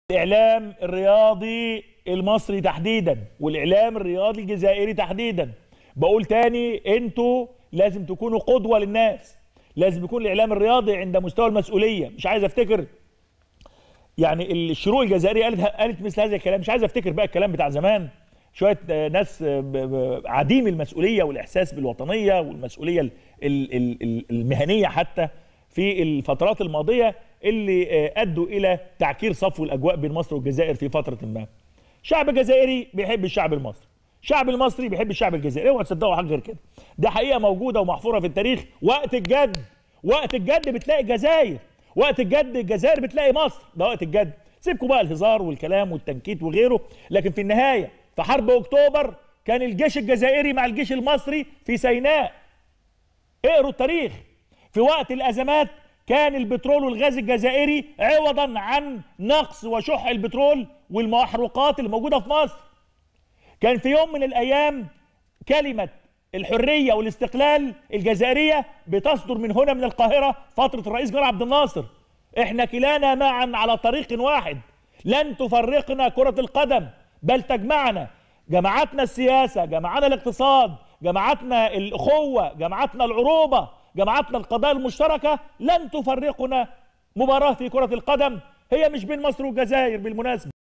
الاعلام الرياضي المصري تحديدا والاعلام الرياضي الجزائري تحديدا بقول تاني انتوا لازم تكونوا قدوه للناس لازم يكون الاعلام الرياضي عند مستوى المسؤوليه مش عايز افتكر يعني الشروق الجزائريه قالت قالت مثل هذا الكلام مش عايز افتكر بقى الكلام بتاع زمان شويه ناس عديم المسؤوليه والاحساس بالوطنيه والمسؤوليه ال- ال- ال- المهنيه حتى في الفترات الماضيه اللي ادوا الى تعكير صفو الاجواء بين مصر والجزائر في فتره ما. شعب جزائري بيحب الشعب المصري. الشعب المصري بيحب الشعب الجزائري اوعوا تصدقوا حاجه غير كده. ده حقيقه موجوده ومحفوره في التاريخ وقت الجد وقت الجد بتلاقي الجزائر وقت الجد الجزائر بتلاقي مصر ده وقت الجد سيبكم بقى الهزار والكلام والتنكيت وغيره لكن في النهايه في حرب اكتوبر كان الجيش الجزائري مع الجيش المصري في سيناء اقروا التاريخ في وقت الازمات كان البترول والغاز الجزائري عوضا عن نقص وشح البترول والمحروقات اللي موجوده في مصر كان في يوم من الايام كلمه الحريه والاستقلال الجزائريه بتصدر من هنا من القاهره فتره الرئيس جمال عبد الناصر احنا كلانا معا على طريق واحد لن تفرقنا كره القدم بل تجمعنا جماعتنا السياسه جماعتنا الاقتصاد جماعتنا الاخوه جماعتنا العروبه جماعتنا القضايا المشتركه لن تفرقنا مباراه في كره القدم هي مش بين مصر والجزائر بالمناسبه